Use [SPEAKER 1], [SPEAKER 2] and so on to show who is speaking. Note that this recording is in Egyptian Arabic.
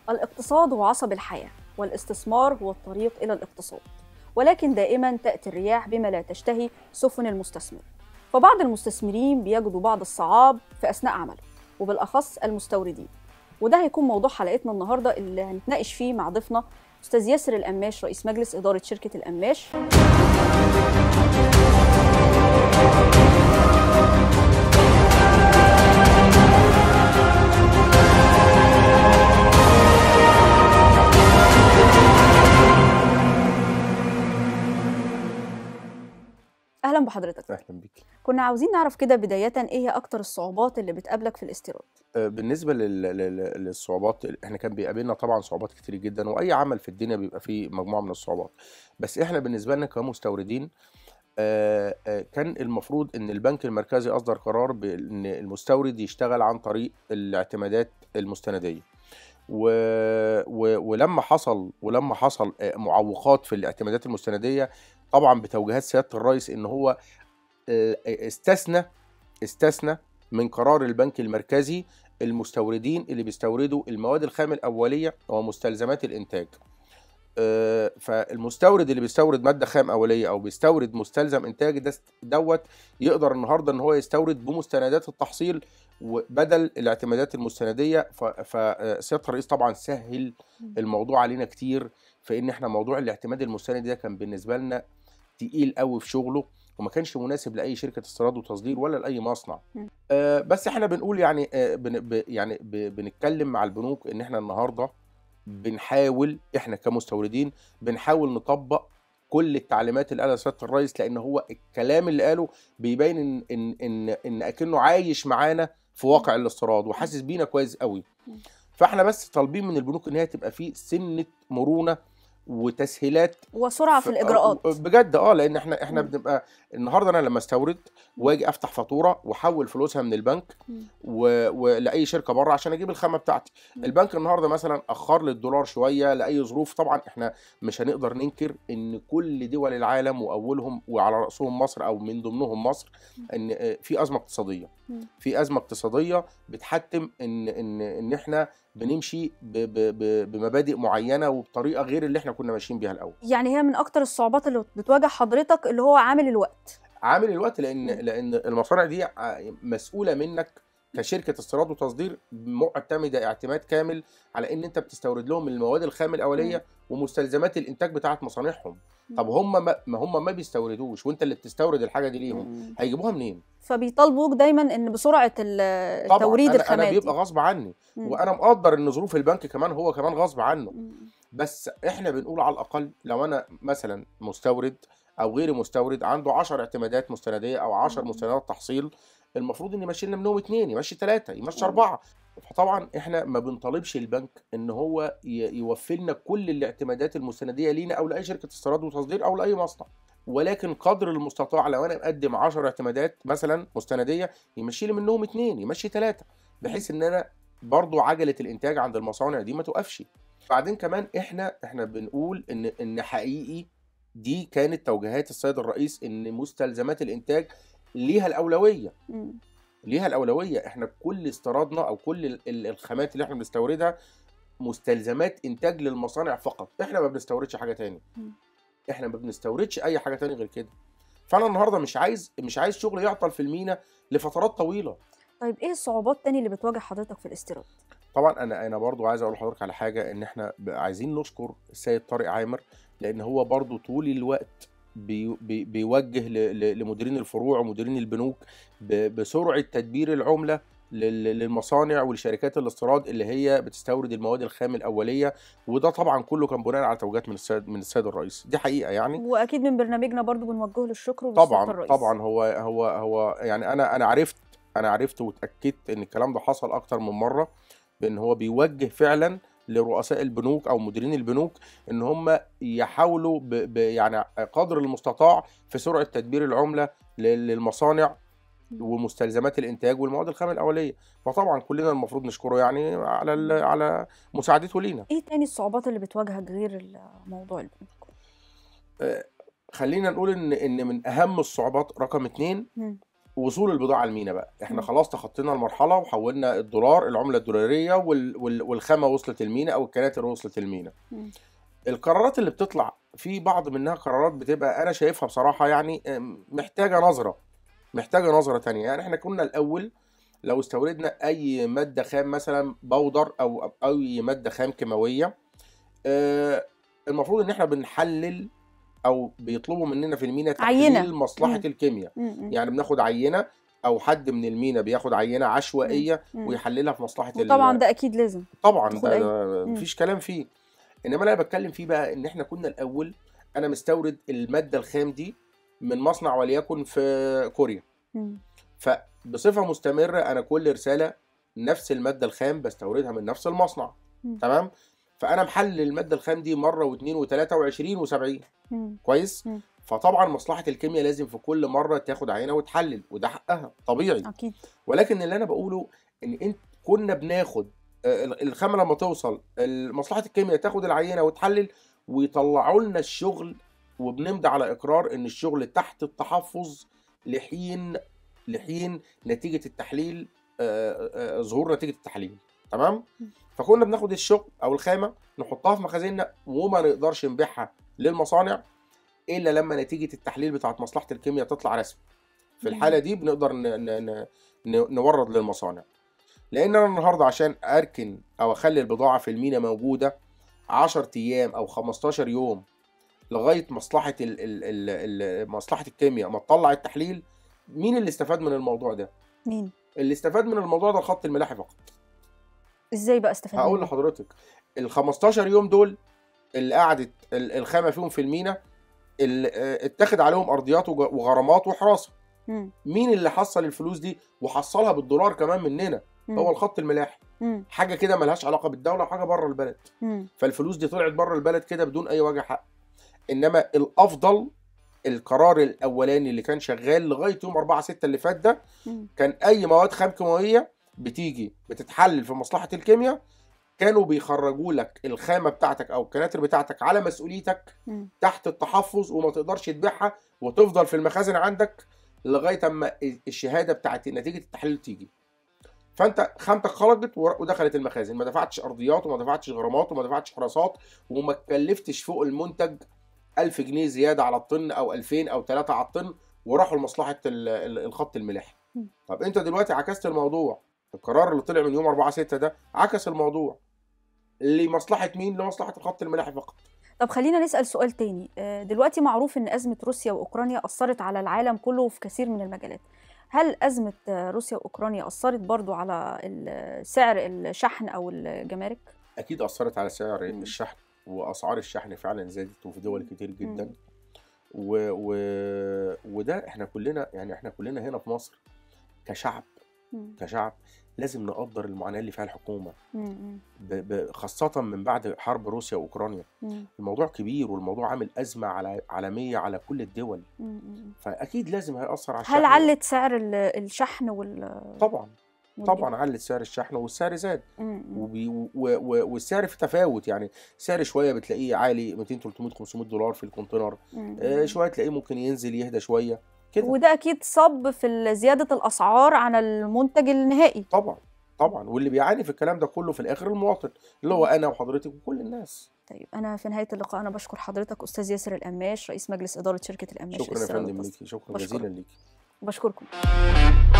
[SPEAKER 1] الاقتصاد هو عصب الحياة والاستثمار هو الطريق إلى الاقتصاد ولكن دائما تأتي الرياح بما لا تشتهي سفن المستثمر فبعض المستثمرين بيجدوا بعض الصعاب في أثناء عمله وبالأخص المستوردين وده هيكون موضوع حلقتنا النهاردة اللي هنتناقش فيه مع ضيفنا أستاذ ياسر القماش رئيس مجلس إدارة شركة القماش اهلا بحضرتك
[SPEAKER 2] اهلا بيك
[SPEAKER 1] كنا عاوزين نعرف كده بدايه ايه هي اكتر الصعوبات اللي بتقابلك في الاستيراد
[SPEAKER 2] آه، بالنسبه لل- لل- للصعوبات احنا كان بيقابلنا طبعا صعوبات كتير جدا واي عمل في الدنيا بيبقى فيه مجموعه من الصعوبات بس احنا بالنسبه لنا كمستوردين آه، آه، كان المفروض ان البنك المركزي اصدر قرار بان المستورد يشتغل عن طريق الاعتمادات المستنديه و... و... ولما حصل ولما حصل آه، معوقات في الاعتمادات المستنديه طبعا بتوجيهات سياده الرئيس ان هو آه، استثنى استثنى من قرار البنك المركزي المستوردين اللي بيستوردوا المواد الخام الاوليه ومستلزمات الانتاج آه، فالمستورد اللي بيستورد ماده خام اوليه او بيستورد مستلزم انتاج ده دوت يقدر النهارده ان هو يستورد بمستندات التحصيل وبدل الاعتمادات المستنديه ف- فسياده الرئيس طبعا سهل الموضوع علينا كتير فان احنا موضوع الاعتماد المستند ده كان بالنسبه لنا تقيل قوي في شغله وما كانش مناسب لاي شركه استيراد وتصدير ولا لاي مصنع
[SPEAKER 1] مم.
[SPEAKER 2] آه بس احنا بنقول يعني آه بن ب يعني ب بنتكلم مع البنوك ان احنا النهارده بنحاول احنا كمستوردين بنحاول نطبق كل التعليمات اللي قالها سياده الرئيس لان هو الكلام اللي قاله بيبين ان ان ان, إن اكنه عايش معانا في واقع الاستيراد وحاسس بينا كويس قوي
[SPEAKER 1] مم.
[SPEAKER 2] فاحنا بس طالبين من البنوك ان هي تبقى فيه سنه مرونه وتسهيلات
[SPEAKER 1] وسرعه في
[SPEAKER 2] ف-
[SPEAKER 1] الاجراءات
[SPEAKER 2] بجد اه لان احنا احنا
[SPEAKER 1] مم.
[SPEAKER 2] بنبقى النهارده انا لما استورد واجي افتح فاتوره واحول فلوسها من البنك
[SPEAKER 1] مم.
[SPEAKER 2] و... ولاي شركه بره عشان اجيب الخامه بتاعتي
[SPEAKER 1] مم.
[SPEAKER 2] البنك النهارده مثلا اخر لي الدولار شويه لاي ظروف طبعا احنا مش هنقدر ننكر ان كل دول العالم واولهم وعلى راسهم مصر او من ضمنهم مصر ان آه، في ازمه اقتصاديه
[SPEAKER 1] مم.
[SPEAKER 2] في ازمه اقتصاديه بتحتم ان ان ان احنا بنمشي ب... ب... ب... بمبادئ معينه وبطريقه غير اللي احنا كنا ماشيين بيها الاول
[SPEAKER 1] يعني هي من اكتر الصعوبات اللي بتواجه حضرتك اللي هو عامل الوقت
[SPEAKER 2] عامل الوقت لان
[SPEAKER 1] مم.
[SPEAKER 2] لان المصانع دي ع- مسؤوله منك كشركه استيراد وتصدير معتمده اعتماد كامل على ان انت بتستورد لهم المواد الخام الاوليه ومستلزمات الانتاج بتاعه مصانعهم
[SPEAKER 1] مم.
[SPEAKER 2] طب هم ما ما هم ما بيستوردوش وانت اللي بتستورد الحاجه دي ليهم
[SPEAKER 1] مم.
[SPEAKER 2] هيجيبوها منين
[SPEAKER 1] فبيطالبوك دايما ان بسرعه ال-
[SPEAKER 2] طبعا
[SPEAKER 1] توريد
[SPEAKER 2] انا,
[SPEAKER 1] الخامات
[SPEAKER 2] أنا بيبقى
[SPEAKER 1] دي.
[SPEAKER 2] غصب عني
[SPEAKER 1] مم.
[SPEAKER 2] وانا مقدر ان ظروف البنك كمان هو كمان غصب عنه
[SPEAKER 1] مم.
[SPEAKER 2] بس احنا بنقول على الاقل لو انا مثلا مستورد او غير مستورد عنده 10 اعتمادات مستنديه او 10
[SPEAKER 1] مم.
[SPEAKER 2] مستندات تحصيل المفروض ان يمشي لنا منهم اثنين يمشي ثلاثه يمشي
[SPEAKER 1] مم.
[SPEAKER 2] اربعه فطبعا احنا ما بنطالبش البنك ان هو ي- يوفر لنا كل الاعتمادات المستنديه لينا او لاي شركه استيراد وتصدير او لاي مصنع ولكن قدر المستطاع لو انا مقدم 10 اعتمادات مثلا مستنديه يمشي لي منهم اثنين يمشي ثلاثه بحيث ان انا برضو عجله الانتاج عند المصانع دي ما توقفش بعدين كمان احنا احنا بنقول ان ان حقيقي دي كانت توجيهات السيد الرئيس ان مستلزمات الانتاج ليها الاولويه
[SPEAKER 1] مم.
[SPEAKER 2] ليها الاولويه احنا كل استيرادنا او كل ال- ال- الخامات اللي احنا بنستوردها مستلزمات انتاج للمصانع فقط احنا ما بنستوردش حاجه تاني
[SPEAKER 1] مم.
[SPEAKER 2] احنا ما بنستوردش اي حاجه تاني غير كده فانا النهارده مش عايز مش عايز شغل يعطل في المينا لفترات طويله
[SPEAKER 1] طيب ايه الصعوبات تاني اللي بتواجه حضرتك في الاستيراد
[SPEAKER 2] طبعا انا انا برضو عايز اقول لحضرتك على حاجه ان احنا ب- عايزين نشكر السيد طارق عامر لان هو برضو طول الوقت بي بي بيوجه ل- ل- لمديرين الفروع ومديرين البنوك ب- بسرعه تدبير العمله لل- للمصانع والشركات الاستيراد اللي هي بتستورد المواد الخام الاوليه وده طبعا كله كان بناء على توجيهات من السيد من السيد الرئيس دي حقيقه يعني
[SPEAKER 1] واكيد من برنامجنا برضو بنوجه له الشكر وللسلطة
[SPEAKER 2] طبعا
[SPEAKER 1] الرئيس
[SPEAKER 2] طبعا هو هو هو يعني انا انا عرفت انا عرفت واتاكدت ان الكلام ده حصل اكتر من مره بان هو بيوجه فعلا لرؤساء البنوك او مديرين البنوك ان هم يحاولوا ب ب يعني قدر المستطاع في سرعه تدبير العمله لل- للمصانع ومستلزمات الانتاج والمواد الخام الاوليه فطبعا كلنا المفروض نشكره يعني على ال- على مساعدته لينا
[SPEAKER 1] ايه تاني الصعوبات اللي بتواجهك غير موضوع البنوك
[SPEAKER 2] خلينا نقول ان ان من اهم الصعوبات رقم اتنين
[SPEAKER 1] مم.
[SPEAKER 2] وصول البضاعه المينا بقى احنا
[SPEAKER 1] مم.
[SPEAKER 2] خلاص تخطينا المرحله وحولنا الدولار العمله الدولاريه وال... وال... والخامه وصلت المينا او الكناتر وصلت المينا
[SPEAKER 1] مم.
[SPEAKER 2] القرارات اللي بتطلع في بعض منها قرارات بتبقى انا شايفها بصراحه يعني آم، محتاجه نظره محتاجه نظره تانية يعني احنا كنا الاول لو استوردنا اي ماده خام مثلا بودر او أو اي ماده خام كيماويه آه، المفروض ان احنا بنحلل او بيطلبوا مننا في المينا
[SPEAKER 1] عينة.
[SPEAKER 2] تحليل مصلحه
[SPEAKER 1] مم.
[SPEAKER 2] الكيمياء
[SPEAKER 1] مم.
[SPEAKER 2] يعني بناخد عينه او حد من المينا بياخد عينه عشوائيه
[SPEAKER 1] مم.
[SPEAKER 2] ويحللها في مصلحه ال-
[SPEAKER 1] وطبعا ده اكيد لازم
[SPEAKER 2] طبعا
[SPEAKER 1] تدخل
[SPEAKER 2] ده,
[SPEAKER 1] أي-
[SPEAKER 2] ده
[SPEAKER 1] مم.
[SPEAKER 2] مفيش كلام فيه انما اللي انا بتكلم فيه بقى ان احنا كنا الاول انا مستورد الماده الخام دي من مصنع وليكن في كوريا
[SPEAKER 1] مم.
[SPEAKER 2] فبصفه مستمره انا كل رساله نفس الماده الخام بستوردها من نفس المصنع
[SPEAKER 1] مم.
[SPEAKER 2] تمام فانا محلل الماده الخام دي مره واثنين وثلاثه وعشرين وسبعين
[SPEAKER 1] مم.
[SPEAKER 2] كويس
[SPEAKER 1] مم.
[SPEAKER 2] فطبعا مصلحه الكيمياء لازم في كل مره تاخد عينه وتحلل وده حقها طبيعي
[SPEAKER 1] اكيد
[SPEAKER 2] ولكن اللي انا بقوله ان انت كنا بناخد آه، الخامه لما توصل مصلحه الكيمياء تاخد العينه وتحلل ويطلعوا لنا الشغل وبنمضي على اقرار ان الشغل تحت التحفظ لحين لحين نتيجه التحليل آه، آه، ظهور نتيجه التحليل تمام
[SPEAKER 1] م.
[SPEAKER 2] فكنا بناخد الشغل او الخامه نحطها في مخازننا وما نقدرش نبيعها للمصانع الا لما نتيجه التحليل بتاعت مصلحه الكيمياء تطلع رسمي في
[SPEAKER 1] مم.
[SPEAKER 2] الحاله دي بنقدر ن... ن... ن... ن- نورد للمصانع لان انا النهارده عشان اركن او اخلي البضاعه في المينا موجوده 10 ايام او 15 يوم لغايه مصلحه ال... ال... ال... ال... مصلحه الكيمياء ما تطلع التحليل مين اللي استفاد من الموضوع ده
[SPEAKER 1] مين
[SPEAKER 2] اللي استفاد من الموضوع ده الخط الملاحي فقط
[SPEAKER 1] ازاي بقى استفاد
[SPEAKER 2] هقول
[SPEAKER 1] منه؟
[SPEAKER 2] لحضرتك ال 15 يوم دول اللي قعدت ال- الخامه فيهم في المينا اللي آه، اتخذ عليهم ارضيات وج- وغرامات وحراسه
[SPEAKER 1] مم.
[SPEAKER 2] مين اللي حصل الفلوس دي وحصلها بالدولار كمان مننا
[SPEAKER 1] مم.
[SPEAKER 2] هو الخط الملاحي
[SPEAKER 1] مم.
[SPEAKER 2] حاجه كده ملهاش علاقه بالدوله وحاجه بره البلد
[SPEAKER 1] مم.
[SPEAKER 2] فالفلوس دي طلعت بره البلد كده بدون اي وجه حق انما الافضل القرار الاولاني اللي كان شغال لغايه يوم 4 6 اللي فات ده
[SPEAKER 1] مم.
[SPEAKER 2] كان اي مواد خام كيماويه بتيجي بتتحلل في مصلحه الكيمياء كانوا بيخرجوا لك الخامه بتاعتك او الكناتر بتاعتك على مسؤوليتك
[SPEAKER 1] مم.
[SPEAKER 2] تحت التحفظ وما تقدرش تبيعها وتفضل في المخازن عندك لغايه اما الشهاده بتاعت نتيجه التحليل تيجي فانت خامتك خرجت ور- ودخلت المخازن ما دفعتش ارضيات وما دفعتش غرامات وما دفعتش حراسات وما اتكلفتش فوق المنتج 1000 جنيه زياده على الطن او 2000 او 3 على الطن وراحوا لمصلحه ال- ال- الخط الملاحي
[SPEAKER 1] مم.
[SPEAKER 2] طب انت دلوقتي عكست الموضوع القرار اللي طلع من يوم 4 6 ده عكس الموضوع لمصلحه مين لمصلحه الخط الملاحي فقط
[SPEAKER 1] طب خلينا نسأل سؤال تاني آه، دلوقتي معروف ان أزمة روسيا وأوكرانيا أثرت على العالم كله في كثير من المجالات هل أزمة آه، روسيا وأوكرانيا أثرت برضو على ال- سعر الشحن أو الجمارك؟
[SPEAKER 2] اكيد اثرت على سعر
[SPEAKER 1] مم.
[SPEAKER 2] الشحن واسعار الشحن فعلا زادت وفي دول كتير جدا
[SPEAKER 1] مم.
[SPEAKER 2] و... و... وده احنا كلنا يعني احنا كلنا هنا في مصر كشعب
[SPEAKER 1] مم.
[SPEAKER 2] كشعب لازم نقدر المعاناه اللي فيها الحكومه
[SPEAKER 1] مم.
[SPEAKER 2] ب... ب... خاصه من بعد حرب روسيا واوكرانيا
[SPEAKER 1] مم.
[SPEAKER 2] الموضوع كبير والموضوع عامل ازمه على عالميه على كل الدول
[SPEAKER 1] مم.
[SPEAKER 2] فاكيد لازم هياثر على الشحن
[SPEAKER 1] هل علت سعر ال- الشحن وال
[SPEAKER 2] طبعا
[SPEAKER 1] والجمارك؟
[SPEAKER 2] طبعا علت سعر الشحن والسعر زاد
[SPEAKER 1] مم.
[SPEAKER 2] وبي و و والسعر في تفاوت يعني سعر شويه بتلاقيه عالي 200 300 500 دولار في الكونتينر
[SPEAKER 1] مم.
[SPEAKER 2] آه، شويه تلاقيه ممكن ينزل يهدى شويه كده
[SPEAKER 1] وده أكيد صب في ال- زيادة الأسعار عن المنتج النهائي
[SPEAKER 2] طبعا طبعا واللي بيعاني في الكلام ده كله في الاخر المواطن اللي هو انا وحضرتك وكل الناس
[SPEAKER 1] طيب أنا في نهاية اللقاء أنا بشكر حضرتك أستاذ ياسر القماش رئيس مجلس إدارة شركة القماش
[SPEAKER 2] شكرا يا
[SPEAKER 1] للسلع
[SPEAKER 2] فندم
[SPEAKER 1] والتصدير.
[SPEAKER 2] ليكي شكرا
[SPEAKER 1] بشكرك.
[SPEAKER 2] جزيلا ليكي
[SPEAKER 1] وبشكركم